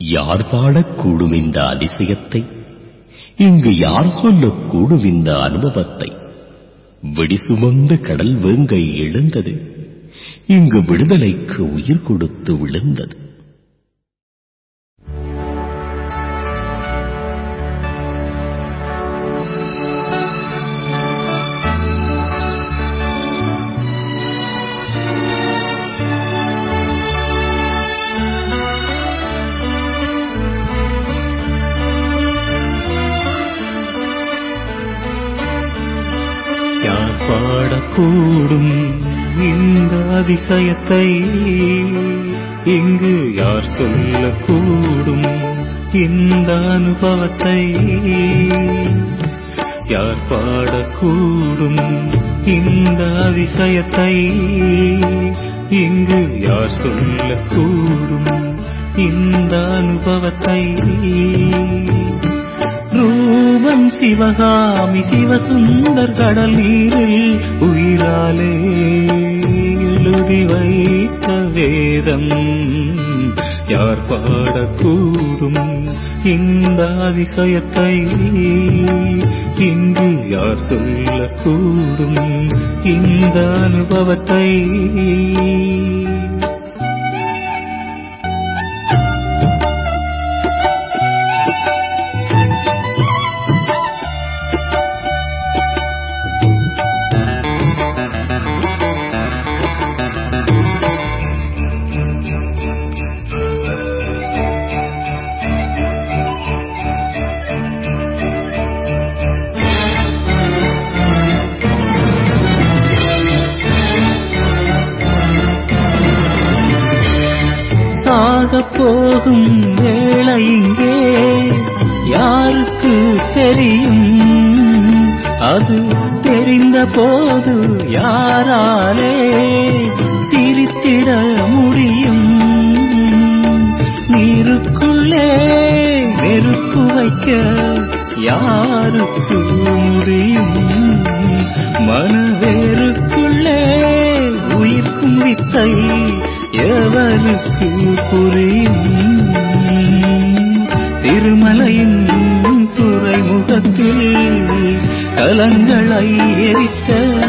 யார் பாடக்கூடும் இந்த அதிசயத்தை இங்கு யார் சொல்லக்கூடும் இந்த அனுபவத்தை விடி சுமந்த கடல் வேங்கை எழுந்தது இங்கு விடுதலைக்கு உயிர் கொடுத்து விழுந்தது யார் பாடக்கூடும் இந்த அதிசயத்தை இங்கு யார் சொல்லக்கூடும் இந்த அனுபவத்தை யார் பாடக்கூடும் இந்த அதிசயத்தை இங்கு யார் சொல்லக்கூடும் இந்த அனுபவத்தை ரூபம் சிவகாமி சிவசுந்தர் கடல் நீரில் உயிராலே எழுதி வைத்த வேதம் யார் பாடக்கூடும் இந்த அதிசயத்தை இங்கு யார் சொல்லக்கூடும் இந்த அனுபவத்தை சாகப் போகும் வேளை இங்கே யாருக்கு தெரியும் அது தெரிந்த போது யாராலே சிரித்திட முடியும் நீருக்குள்ளே நெருப்பு வைக்க யாருக்கு முடியும் மனவேருக்குள்ளே உயிர்க்கும் வித்தை எவருக்கு புரியும் திருமலையின் துறைமுகத்தில் கலங்களை எரித்த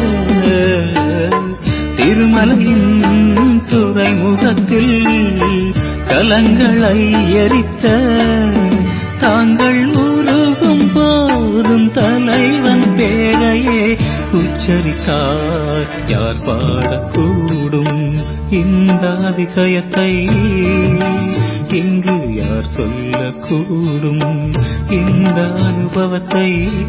திருமலையின் துறைமுகத்தில் கலங்களை எரித்த தாங்கள் உருகும் போதும் தலைவன் பேரையே உச்சரித்தார் யார் பாடக்கூடும் இந்த அதிசயத்தை இங்கு யார் சொல்லக்கூடும் இந்த அனுபவத்தை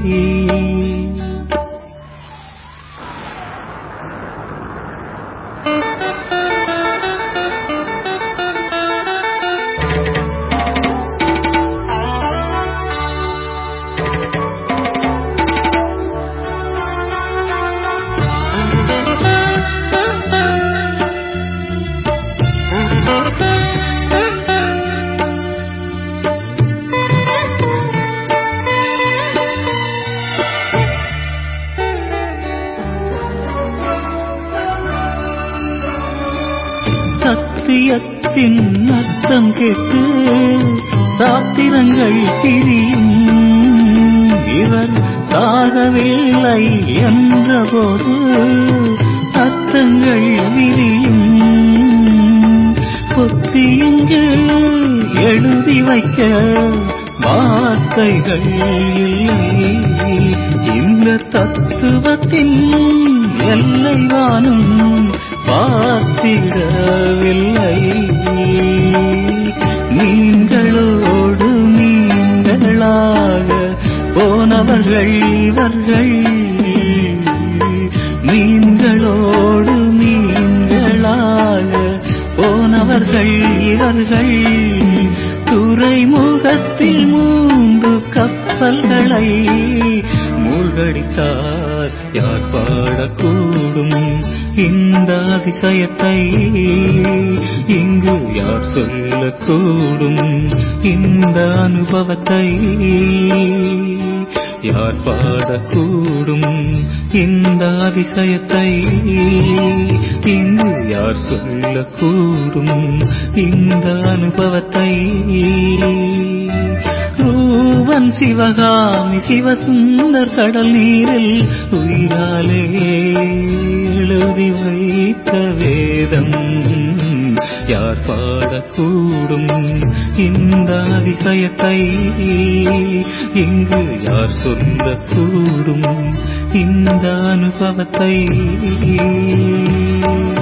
சத்தியத்தின் அர்த்தம் கேட்டு சாத்திரங்கள் திரியும் இவர் சாகவில்லை என்றபோது அர்த்தங்கள் விரியும் பொத்தியிங்கு எழுதி வைக்க வார்த்தைகள் இல்லை இந்த தத்துவத்தின் எல்லை வானும் பார்த்திடவில்லை நீங்களோடு நீங்களாக போனவர்கள் இவர்கள் நீங்களோடு நீங்களாக போனவர்கள் இவர்கள் துறைமுகத்தில் மூன்று கப்பல்களை மூழ்கடித்தார் யார் பாடக்கூடும் இந்த அதிசயத்தை இங்கு யார் சொல்லக்கூடும் இந்த அனுபவத்தை யார் பாடக்கூடும் இந்த அதிசயத்தை இங்கு யார் சொல்லக்கூடும் இந்த அனுபவத்தை ரூபன் சிவகாமி சிவசுந்தர் கடல் நீரில் உயிராலே எழுதி வைத்த வேதம் யார் பாடக்கூடும் இந்த அதிசயத்தை இங்கு யார் சொல்லக்கூடும் இந்த அனுபவத்தை